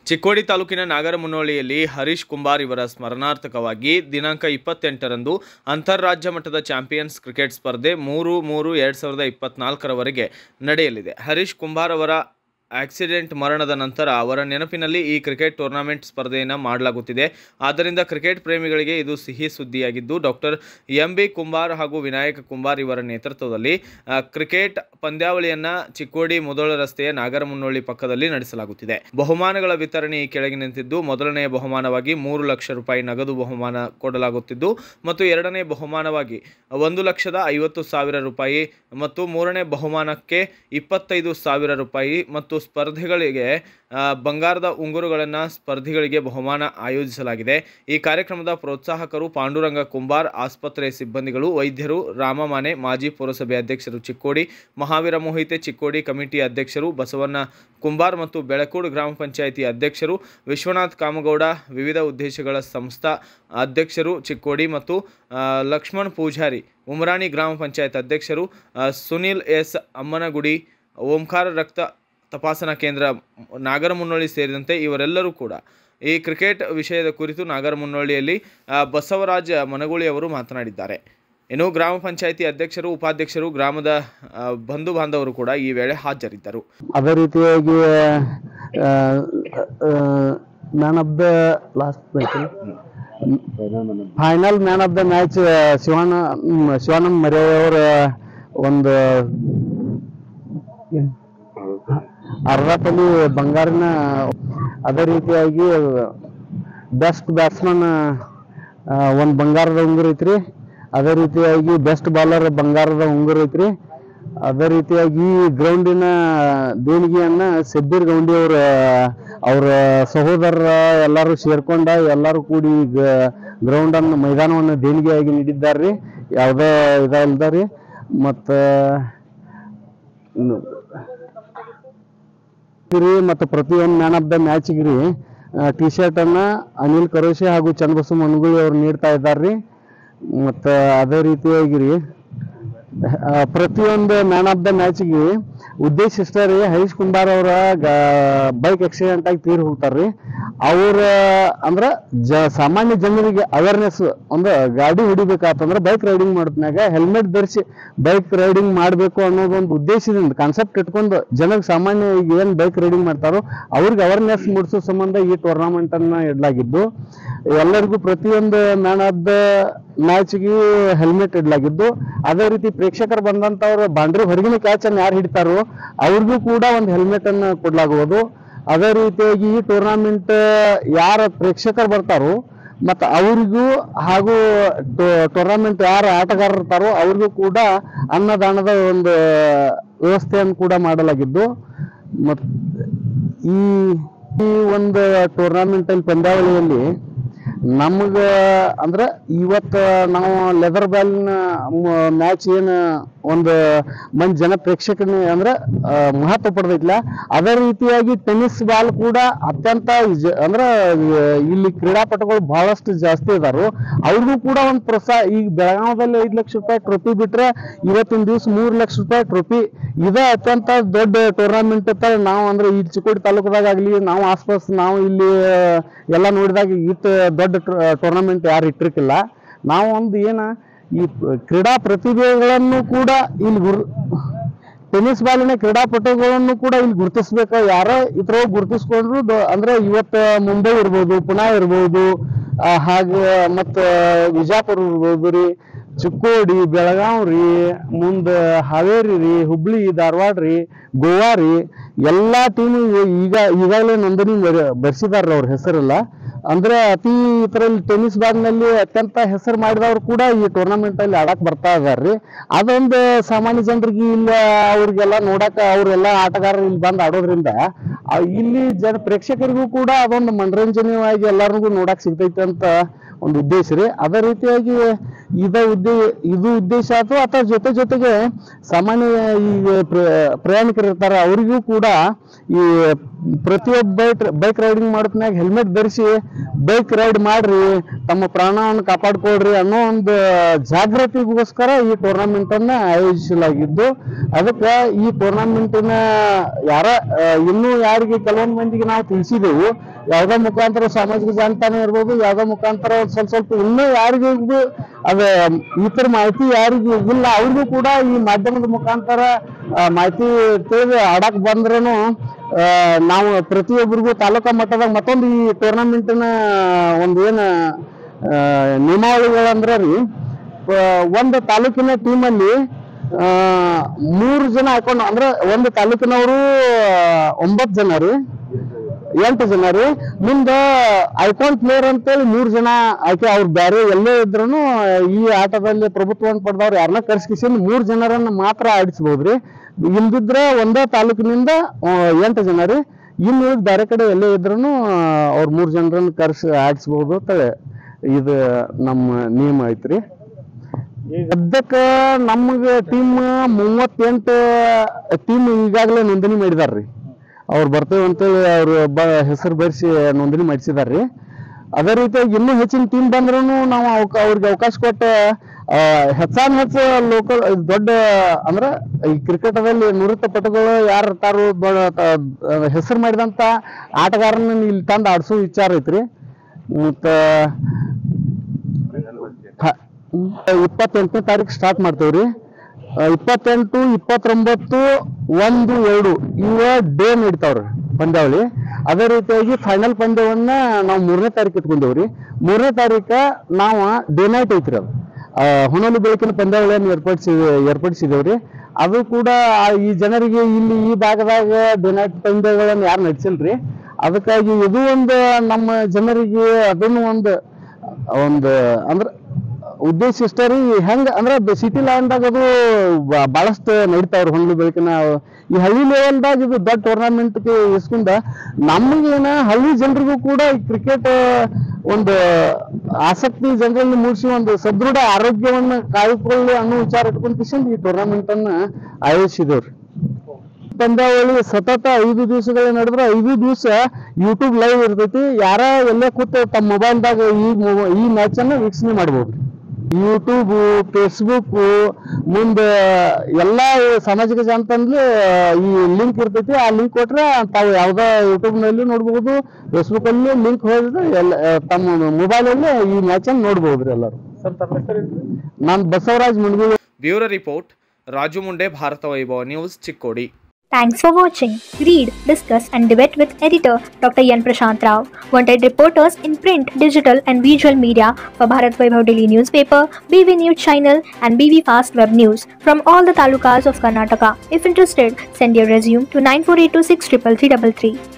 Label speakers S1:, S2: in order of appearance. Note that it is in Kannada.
S1: ಚಿಕ್ಕೋಡಿ ತಾಲೂಕಿನ ನಾಗರಮುನ್ನೋಳಿಯಲ್ಲಿ ಹರೀಶ್ ಕುಂಬಾರ್ ಇವರ ಸ್ಮರಣಾರ್ಥಕವಾಗಿ ದಿನಾಂಕ ಇಪ್ಪತ್ತೆಂಟರಂದು ಅಂತಾರಾಜ್ಯ ಮಟ್ಟದ ಚಾಂಪಿಯನ್ಸ್ ಕ್ರಿಕೆಟ್ ಸ್ಪರ್ಧೆ ಮೂರು ಮೂರು ಎರಡು ಸಾವಿರದ ಇಪ್ಪತ್ನಾಲ್ಕರವರೆಗೆ ನಡೆಯಲಿದೆ ಹರೀಶ್ ಕುಂಬಾರ್ ಅವರ ಆಕ್ಸಿಡೆಂಟ್ ಮರಣದ ನಂತರ ಅವರ ನೆನಪಿನಲ್ಲಿ ಈ ಕ್ರಿಕೆಟ್ ಟೂರ್ನಮೆಂಟ್ ಸ್ಪರ್ಧೆಯನ್ನು ಮಾಡಲಾಗುತ್ತಿದೆ ಆದ್ದರಿಂದ ಕ್ರಿಕೆಟ್ ಪ್ರೇಮಿಗಳಿಗೆ ಇದು ಸಿಹಿ ಸುದ್ದಿಯಾಗಿದ್ದು ಡಾಕ್ಟರ್ ಎಂ ಬಿ ಕುಂಬಾರ್ ಹಾಗೂ ವಿನಾಯಕ ಕುಂಬಾರ್ ಇವರ ನೇತೃತ್ವದಲ್ಲಿ ಆ, ಕ್ರಿಕೆಟ್ ಪಂದ್ಯಾವಳಿಯನ್ನು ಚಿಕ್ಕೋಡಿ ಮುದೋಳ ರಸ್ತೆಯ ನಾಗರಮುನ್ನೋಳಿ ಪಕ್ಕದಲ್ಲಿ ನಡೆಸಲಾಗುತ್ತಿದೆ ಬಹುಮಾನಗಳ ವಿತರಣೆ ಈ ಕೆಳಗಿನಂತಿದ್ದು ಮೊದಲನೆಯ ಬಹುಮಾನವಾಗಿ ಮೂರು ಲಕ್ಷ ರೂಪಾಯಿ ನಗದು ಬಹುಮಾನ ಕೊಡಲಾಗುತ್ತಿದ್ದು ಮತ್ತು ಎರಡನೇ ಬಹುಮಾನವಾಗಿ ಒಂದು ಲಕ್ಷದ ಐವತ್ತು ಸಾವಿರ ರೂಪಾಯಿ ಮತ್ತು ಮೂರನೇ ಬಹುಮಾನಕ್ಕೆ ಇಪ್ಪತ್ತೈದು ಸಾವಿರ ರೂಪಾಯಿ ಮತ್ತು ಸ್ಪರ್ಧೆಗಳಿಗೆ ಆ, ಬಂಗಾರದ ಉಂಗುರುಗಳನ್ನು ಸ್ಪರ್ಧಿಗಳಿಗೆ ಬಹುಮಾನ ಆಯೋಜಿಸಲಾಗಿದೆ ಈ ಕಾರ್ಯಕ್ರಮದ ಪ್ರೋತ್ಸಾಹಕರು ಪಾಂಡುರಂಗ ಕುಂಬಾರ್ ಆಸ್ಪತ್ರೆ ಸಿಬ್ಬಂದಿಗಳು ವೈದ್ಯರು ರಾಮಮಾನೆ ಮಾಜಿ ಪುರಸಭೆ ಅಧ್ಯಕ್ಷರು ಚಿಕ್ಕೋಡಿ ಮಹಾವೀರ ಮೋಹಿತೆ ಚಿಕ್ಕೋಡಿ ಕಮಿಟಿ ಅಧ್ಯಕ್ಷರು ಬಸವಣ್ಣ ಕುಂಬಾರ್ ಮತ್ತು ಬೆಳಕೂಡು ಗ್ರಾಮ ಪಂಚಾಯಿತಿ ಅಧ್ಯಕ್ಷರು ವಿಶ್ವನಾಥ್ ಕಾಮಗೌಡ ವಿವಿಧ ಉದ್ದೇಶಗಳ ಸಂಸ್ಥಾ ಅಧ್ಯಕ್ಷರು ಚಿಕ್ಕೋಡಿ ಮತ್ತು ಆ, ಲಕ್ಷ್ಮಣ್ ಪೂಜಾರಿ ಉಮರಾಣಿ ಗ್ರಾಮ ಪಂಚಾಯತ್ ಅಧ್ಯಕ್ಷರು ಆ, ಸುನಿಲ್ ಎಸ್ ಅಮ್ಮನಗುಡಿ ಓಂಕಾರ ರಕ್ತ ತಪಾಸಣಾ ಕೇಂದ್ರ ನಾಗರಮುನ್ನೋಳಿ ಸೇರಿದಂತೆ ಇವರೆಲ್ಲರೂ ಕೂಡ ಈ ಕ್ರಿಕೆಟ್ ವಿಷಯದ ಕುರಿತು ನಾಗರಮುನ್ನೋಳಿಯಲ್ಲಿ ಆ, ಬಸವರಾಜ ಮನಗೂಳಿ ಅವರು ಮಾತನಾಡಿದ್ದಾರೆ ಇನ್ನು ಗ್ರಾಮ ಪಂಚಾಯಿತಿ ಅಧ್ಯಕ್ಷರು ಉಪಾಧ್ಯಕ್ಷರು ಗ್ರಾಮದ ಆ, ಬಂಧು ಬಾಂಧವರು ಕೂಡ ಈ ವೇಳೆ ಹಾಜರಿದ್ದರು
S2: ಅದೇ ರೀತಿಯಾಗಿ man of the last final man of the match Shivanna ಮ್, ಶಿವಾನಂದ್ ಮರೆ ಅವರ ಒಂದು ಅರ್ಧ ತಲಿ ಬಂಗಾರಿನ ಅದೇ ರೀತಿಯಾಗಿ ಬೆಸ್ಟ್ ಬ್ಯಾಟ್ಸ್ಮನ್ ಒಂದು ಬಂಗಾರದ ಉಂಗುರ ಐತ್ರಿ ಅದೇ ರೀತಿಯಾಗಿ ಬೆಸ್ಟ್ ಬಾಲರ್ ಬಂಗಾರದ ಉಂಗುರ ಐತ್ರಿ ಅದೇ ರೀತಿಯಾಗಿ ಈ ಗ್ರೌಂಡಿನ ದೇಣಿಗೆಯನ್ನ ಸಬ್ಬೀರ್ ಗೌಂಡಿ ಅವರ ಅವರ ಸಹೋದರರ ಎಲ್ಲರೂ ಸೇರ್ಕೊಂಡ ಎಲ್ಲರೂ ಕೂಡಿ ಗ್ರೌಂಡ್ ಅನ್ನು ಮೈದಾನವನ್ನು ದೇಣಿಗೆಯಾಗಿ ನೀಡಿದ್ದಾರ್ರಿ ಯಾವುದೇ ಇದಲ್ದಾರಿ ಮತ್ತ ರೀ ಮತ್ತು ಪ್ರತಿಯೊಂದು ಮ್ಯಾನ್ ಆಫ್ ದ ಮ್ಯಾಚ್ಗೆ ರೀ ಟಿ ಶರ್ಟ್ ಅನ್ನ ಅನಿಲ್ ಕರೋಶಿ ಹಾಗೂ ಚನ್ನಬಸು ಮನಗುಳಿ ಅವ್ರು ನೀಡ್ತಾ ಇದ್ದಾರ್ರಿ ಮತ್ತು ಅದೇ ರೀತಿಯಾಗಿ ರೀ ಆ, ಪ್ರತಿಯೊಂದು ಮ್ಯಾನ್ ಆಫ್ ದ ಮ್ಯಾಚ್ಗೆ ಉದ್ದೇಶ ಇಷ್ಟ ರೀ ಹರೀಶ್ ಕುಂಬಾರ್ ಅವರ ಬೈಕ್ ಆಕ್ಸಿಡೆಂಟ್ ಆಗಿ ತೀರ್ ಹೋಗ್ತಾರ್ರಿ ಅವ್ರ ಅಂದ್ರ ಜ ಸಾಮಾನ್ಯ ಜನರಿಗೆ ಅವೇರ್ನೆಸ್ ಅಂದ್ರೆ ಗಾಡಿ ಹೊಡಿಬೇಕಾತಂದ್ರ ಬೈಕ್ ರೈಡಿಂಗ್ ಮಾಡಿದ್ಮ್ಯಾಗ ಹೆಲ್ಮೆಟ್ ಧರಿಸಿ ಬೈಕ್ ರೈಡಿಂಗ್ ಮಾಡಬೇಕು ಅನ್ನೋದೊಂದು ಉದ್ದೇಶದಿಂದ ಕಾನ್ಸೆಪ್ಟ್ ಇಟ್ಕೊಂಡು ಜನಕ್ಕೆ ಸಾಮಾನ್ಯ ಈಗ ಏನ್ ಬೈಕ್ ರೈಡಿಂಗ್ ಮಾಡ್ತಾರೋ ಅವ್ರಿಗೆ ಅವೇರ್ನೆಸ್ ಮೂಡಿಸೋ ಸಂಬಂಧ ಈ ಟೂರ್ನಮೆಂಟ್ ಅನ್ನ ಇಡ್ಲಾಗಿದ್ದು ಎಲ್ಲರಿಗೂ ಪ್ರತಿಯೊಂದು ಮ್ಯಾನ್ ಆಫ್ ದ ಮ್ಯಾಚ್ಗೆ ಹೆಲ್ಮೆಟ್ ಇಡ್ಲಾಗಿದ್ದು ಅದೇ ರೀತಿ ಪ್ರೇಕ್ಷಕರು ಬಂದಂತವ್ರು ಬಾಂಡ್ರಿ ಹೊರಗಿನ ಕ್ಯಾಚ್ ಅನ್ನು ಯಾರು ಹಿಡಿತಾರೋ ಅವ್ರಿಗೂ ಕೂಡ ಒಂದು ಹೆಲ್ಮೆಟ್ ಅನ್ನು ಕೊಡ್ಲಾಗುವುದು ಅದೇ ರೀತಿಯಾಗಿ ಈ ಟೂರ್ನಾಮೆಂಟ್ ಯಾರ ಪ್ರೇಕ್ಷಕರು ಬರ್ತಾರೋ ಮತ್ತು ಅವರಿಗೂ ಹಾಗೂ ಟೂರ್ನಾಮೆಂಟ್ ಯಾರು ಆಟಗಾರರು ಇರ್ತಾರೋ ಅವ್ರಿಗೂ ಕೂಡ ಅನ್ನದಾನದ ಒಂದು ವ್ಯವಸ್ಥೆಯನ್ನು ಕೂಡ ಮಾಡಲಾಗಿದ್ದು ಮತ್ತು ಈ ಈ ಒಂದು ಟೂರ್ನಾಮೆಂಟ್ ಅಲ್ಲಿ ಪಂದ್ಯಾವಳಿಯಲ್ಲಿ ನಮ್ಗ ಅಂದ್ರ ಇವತ್ತ ನಾವು ಲೆದರ್ ಬಾಲ್ನ ಮ್ಯಾಚ್ ಏನ್ ಒಂದು ಮಂದಿ ಜನ ಪ್ರೇಕ್ಷಕನ ಅಂದ್ರ ಆ, ಮಹತ್ವ ಪಡೆದೈತ್ಲ ಅದೇ ರೀತಿಯಾಗಿ ಟೆನ್ನಿಸ್ ಬಾಲ್ ಕೂಡ ಅತ್ಯಂತ ಜ- ಅಂದ್ರ ಆ, ಇಲ್ಲಿ ಕ್ರೀಡಾಪಟುಗಳು ಬಹಳಷ್ಟು ಜಾಸ್ತಿ ಇದಾರು ಅವ್ರಿಗೂ ಕೂಡ ಒಂದು ಪ್ರೋತ್ಸಾಹ ಈಗ ಬೆಳಗಾವದಲ್ಲಿ ಐದ್ ಲಕ್ಷ ರೂಪಾಯಿ ಟ್ರೋಫಿ ಬಿಟ್ರೆ ಇವತ್ತಿನ ದಿವಸ ಮೂರ್ ಲಕ್ಷ ರೂಪಾಯಿ ಟ್ರೋಫಿ ಇದೇ ಅತ್ಯಂತ ದೊಡ್ಡ ಟೂರ್ನಾಮೆಂಟ್ ಅಂತ ನಾವು ಅಂದ್ರೆ ಈ ಚಿಕ್ಕೋಡಿ ತಾಲೂಕದಾಗ ಆಗ್ಲಿ ನಾವು ಆಸ್ಪಾಸ್ ನಾವು ಇಲ್ಲಿ ಎಲ್ಲ ನೋಡಿದಾಗ ಇಟ್ಟು ದೊಡ್ಡ ಟೂರ್ನಮೆಂಟ್ ಯಾರು ಇಟ್ಟಿರ್ಕಿಲ್ಲ ನಾವು ಒಂದು ಏನ ಈ ಪ- ಕ್ರೀಡಾ ಪ್ರತಿಭೆಗಳನ್ನು ಕೂಡ ಇಲ್ಲಿ ಗುರು ಟೆನ್ನಿಸ್ ಬಾಲಿನ ಕ್ರೀಡಾಪಟುಗಳನ್ನು ಕೂಡ ಇಲ್ಲಿ ಗುರುತಿಸ್ಬೇಕು ಯಾರೋ ಇತರ ಗುರುತಿಸ್ಕೊಂಡ್ರು ದೊ- ಅಂದ್ರೆ ಇವತ್ತು ಮುಂಬೈ ಇರ್ಬೋದು ಪುಣೆ ಇರ್ಬೋದು ಆ, ಹಾಗೆ ಮತ್ತ ವಿಜಾಪುರ ಇರ್ಬೋದು ರೀ ಚಿಕ್ಕೋಡಿ ಬೆಳಗಾವ್ ರೀ ಮುಂದ ಹಾವೇರಿ ರೀ ಹುಬ್ಳಿ ಧಾರವಾಡ ರೀ ಗೋವಾ ರೀ ಎಲ್ಲಾ ಟೀಮ್ ಈಗ ಈಗಾಗಲೇ ನೋಂದಣಿ ಬರ್ಸಿದಾರ ಅವ್ರ ಹೆಸರೆಲ್ಲ ಅಂದ್ರೆ ಅತಿ ಇದರಲ್ಲಿ ಟೆನ್ನಿಸ್ ಬಾಲ್ನಲ್ಲಿ ಅತ್ಯಂತ ಹೆಸರು ಮಾಡಿದವ್ರು ಕೂಡ ಈ ಟೂರ್ನಮೆಂಟ್ ಅಲ್ಲಿ ಆಡಕ್ ಬರ್ತಾ ಇದಾರ್ರಿ ಅದೊಂದು ಸಾಮಾನ್ಯ ಜನರಿಗೆ ಇಲ್ಲ ಅವ್ರಿಗೆಲ್ಲ ನೋಡಕ ಅವ್ರೆಲ್ಲ ಆಟಗಾರರು ಇಲ್ಲಿ ಬಂದು ಆಡೋದ್ರಿಂದ ಆ ಇಲ್ಲಿ ಜನ ಪ್ರೇಕ್ಷಕರಿಗೂ ಕೂಡ ಅದೊಂದು ಮನರಂಜನೀಯವಾಗಿ ಎಲ್ಲರಿಗೂ ನೋಡಕ್ ಸಿಗ್ತೈತೆ ಅಂತ ಒಂದು ಉದ್ದೇಶ ರೀ ಅದೇ ರೀತಿಯಾಗಿ ಇದ ಉದ್ದೇ ಇದು ಉದ್ದೇಶ ಆಯ್ತು ಅಥವಾ ಜೊತೆ ಜೊತೆಗೆ ಸಾಮಾನ್ಯ ಈಗ ಪ್ರ- ಪ್ರಯಾಣಿಕರು ಇರ್ತಾರ ಅವರಿಗೂ ಕೂಡ ಈ ಪ್ರತಿಯೊಬ್ಬ ಬೈಕ್ ಬೈಕ್ ರೈಡಿಂಗ್ ಮಾಡೋದ್ನಾಗ ಹೆಲ್ಮೆಟ್ ಧರಿಸಿ ಬೈಕ್ ರೈಡ್ ಮಾಡ್ರಿ ತಮ್ಮ ಪ್ರಾಣವನ್ನು ಕಾಪಾಡ್ಕೊಳ್ರಿ ಅನ್ನೋ ಒಂದು ಜಾಗೃತಿಗೋಸ್ಕರ ಈ ಟೂರ್ನಮೆಂಟ್ ಅನ್ನ ಆಯೋಜಿಸಲಾಗಿದ್ದು ಅದಕ್ಕೆ ಈ ಟೂರ್ನಮೆಂಟಿನ ಯಾರ ಆ, ಇನ್ನೂ ಯಾರಿಗೆ ಕೆಲವೊಂದು ಮಂದಿಗೆ ನಾವು ತಿಳಿಸಿದೆವು ಯಾವ್ದೋ ಮುಖಾಂತರ ಸಾಮಾಜಿಕ ಜಾಲತಾಣ ಇರ್ಬೋದು ಯಾವ್ದೋ ಮುಖಾಂತರ ಒಂದ್ ಸ್ವಲ್ಪ ಸ್ವಲ್ಪ ಇನ್ನೂ ಯಾರಿಗೂ ಅದ ಈ ತರ ಮಾಹಿತಿ ಯಾರಿಗೂ ಇಲ್ಲ ಅವ್ರಿಗೂ ಕೂಡ ಈ ಮಾಧ್ಯಮದ ಮುಖಾಂತರ ಆ, ಮಾಹಿತಿ ತಿಳಿದು ಆಡಕ್ ಬಂದ್ರೂ ನಾವು ಪ್ರತಿಯೊಬ್ಬರಿಗೂ ತಾಲೂಕಾ ಮಟ್ಟದಾಗ ಮತ್ತೊಂದು ಈ ಟೂರ್ನಮೆಂಟಿನ ಒಂದು ಏನ ಆ, ನಿಯಮಾವಳಿಗಳಂದ್ರ ರೀ ಆ, ಒಂದು ತಾಲೂಕಿನ ಟೀಮಲ್ಲಿ ಮೂರು ಜನ ಹಾಕೊಂಡು ಅಂದ್ರೆ ಒಂದು ತಾಲೂಕಿನವರು ಒಂಬತ್ತು ಜನ ರೀ ಎಂಟು ಜನ ರೀ ಮುಂದ ಐಕಾನ್ ಪ್ಲೇಯರ್ ಅಂತೇಳಿ ಮೂರ್ ಜನ ಆಯ್ಕೆ ಅವ್ರು ಬೇರೆ ಎಲ್ಲೇ ಇದ್ರು ಈ ಆಟದಲ್ಲಿ ಪ್ರಭುತ್ವವನ್ನು ಪಡೆದವ್ರು ಯಾರನ್ನ ಕರ್ಸ್ಕಿಸಿಂದ ಮೂರ್ ಜನರನ್ನ ಮಾತ್ರ ಆಡಿಸ್ಬೋದ್ರಿ ಇಲ್ದಿದ್ರೆ ಒಂದೇ ತಾಲೂಕಿನಿಂದ ಆ, ಎಂಟು ಜನ ರೀ ಇನ್ನು ಉಳಿದ ಬೇರೆ ಕಡೆ ಎಲ್ಲೇ ಇದ್ರು ಅವ್ರ ಮೂರ್ ಜನರನ್ನ ಕರ್ಸಿ ಆಡಿಸ್ಬೋದು ಅಂತೇಳಿ ಇದು ನಮ್ಮ ನಿಯಮ ಐತ್ರಿ ಸದ್ಯಕ್ಕ ನಮ್ಗ ಟೀಮ್ ಮೂವತ್ತೆಂಟು ಟೀಮ್ ಈಗಾಗಲೇ ನೋಂದಣಿ ಮಾಡಿದಾರ್ರಿ ಅವ್ರು ಬರ್ತೇವೆ ಅಂತೇಳಿ ಅವ್ರು ಬ ಹೆಸರು ಬರೆಸಿ ನೋಂದಣಿ ಮಾಡಿಸಿದಾರ್ರಿ ಅದೇ ರೀತಿಯಾಗಿ ಇನ್ನೂ ಹೆಚ್ಚಿನ ಟೀಮ್ ಬಂದ್ರೂ ನಾವು ಅವಕ ಅವ್ರಿಗೆ ಅವಕಾಶ ಕೊಟ್ಟು ಆ, ಹೆಚ್ಚಾನ್ ಹೆಚ್ಚು ಲೋಕಲ್ ದೊಡ್ಡ ಅಂದ್ರೆ ಈ ಕ್ರಿಕೆಟದಲ್ಲಿ ನಿವೃತ್ತ ಪಟುಗಳು ಯಾರು ಇರ್ತಾರೋ ಹೆಸರು ಮಾಡಿದಂತ ಆಟಗಾರನ ಇಲ್ಲಿ ತಂದು ಆಡ್ಸೋ ವಿಚಾರ ಐತ್ರಿ ಮತ್ತ ಹ- ಇಪ್ಪತ್ತೆಂಟನೇ ತಾರೀಕು ಸ್ಟಾರ್ಟ್ ಮಾಡ್ತೇವ್ರಿ ಆ, ಇಪ್ಪತ್ತೆಂಟು ಇಪ್ಪತ್ತೊಂಬತ್ತು ಒಂದು ಎರಡು ಇವ ಡೇ ನಡೀತಾವ್ರಿ ಪಂದ್ಯಾವಳಿ ಅದೇ ರೀತಿಯಾಗಿ ಫೈನಲ್ ಪಂದ್ಯವನ್ನ ನಾವು ಮೂರನೇ ತಾರೀಕು ಇಟ್ಕೊಂಡೇವ್ರಿ ಮೂರನೇ ತಾರೀಕ ನಾವು ಡೇ ನೈಟ್ ಐತ್ರಿ ಅದು ಆ, ಹೊನಲು ಬೆಳಕಿನ ಪಂದ್ಯಾವಳಿಯನ್ನು ಏರ್ಪಡಿಸಿ ಏರ್ಪಡಿಸಿದೇವ್ರಿ ಅದು ಕೂಡ ಆ ಈ ಜನರಿಗೆ ಇಲ್ಲಿ ಈ ಭಾಗದಾಗ ಡೇ ನೈಟ್ ಪಂದ್ಯಗಳನ್ನು ಯಾರು ನಡೆಸಿಲ್ರಿ ಅದಕ್ಕಾಗಿ ಇದು ಒಂದು ನಮ್ಮ ಜನರಿಗೆ ಅದನ್ನು ಒಂದು ಒಂದು ಅಂದ್ರೆ ಉದ್ದೇಶ ಇಷ್ಟ ರೀ ಹೆಂಗ ಅಂದ್ರೆ ಸಿಟಿ ಲ್ಯಾಂಡ್ದಾಗ ಅದು ಬ- ಬಹಳಷ್ಟು ನಡೀತಾವ್ರಿ ಹೊಂದ್ಲು ಬೆಳಕಿನ ಈ ಹಳ್ಳಿ ಲೆವೆಲ್ದಾಗ ಇದು ದೊಡ್ಡ ಟೂರ್ನಮೆಂಟ್ ಇಸ್ಕೊಂಡ ನಮಗೇನ ಹಳ್ಳಿ ಜನರಿಗೂ ಕೂಡ ಈ ಕ್ರಿಕೆಟ್ ಒಂದು ಆಸಕ್ತಿ ಜನರಲ್ಲಿ ಮೂಡಿಸಿ ಒಂದು ಸದೃಢ ಆರೋಗ್ಯವನ್ನ ಕಾಯ್ಕೊಳ್ಳಿ ಅನ್ನೋ ವಿಚಾರ ಇಟ್ಕೊಂಡ್ ಕಿಶನ್ ಈ ಟೂರ್ನಮೆಂಟ್ ಅನ್ನ ಆಯೋಜಿಸಿದೇವ್ರಿ ಪಂದ್ಯಾವಳಿ ಸತತ ಐದು ದಿವಸಗಳ ನಡೆದ್ರೆ ಐದು ದಿವಸ ಯೂಟ್ಯೂಬ್ ಲೈವ್ ಇರ್ತೈತಿ ಯಾರ ಎಲ್ಲೇ ಕೂತು ತಮ್ಮ ಮೊಬೈಲ್ದಾಗ ಈ ಮೊ- ಈ ಮ್ಯಾಚ್ ಅನ್ನ ವೀಕ್ಷಣೆ ಮಾಡ್ಬೋದು ಯೂಟ್ಯೂಬ್ ಫೇಸ್ಬುಕ್ ಮುಂದೆ ಎಲ್ಲಾ ಸಾಮಾಜಿಕ ಜಾಲತಾಣದಲ್ಲಿ ಈ ಲಿಂಕ್ ಇರ್ತೈತಿ ಆ ಲಿಂಕ್ ಕೊಟ್ರೆ ತಾವು ಯಾವ್ದೋ ಯೂಟ್ಯೂಬ್ ನಲ್ಲಿ ನೋಡ್ಬೋದು ಫೇಸ್ಬುಕ್ ಅಲ್ಲಿ ಲಿಂಕ್ ಹೋದ್ರೆ ಎಲ್ಲ ಆ, ತಮ್ಮ ಮೊಬೈಲ್ ಅಲ್ಲಿ ಈ ಮ್ಯಾಚ್ ಅನ್ನು ನೋಡ್ಬೋದ್ರಿ ಎಲ್ಲರೂ ನಾನು Basavaraj Munguli
S1: bureau report Raju Munde Bharata Vaibhava news Chikkodi
S3: Thanks for watching. Read, discuss, and debate with editor Dr. Yan Prashant Rao. Wanted reporters in print, digital, and visual media for Bharat Vaibhav Daily newspaper, BV News channel, and BV Fast Web News from all the talukas of Karnataka. If interested, send your resume to 9482633333.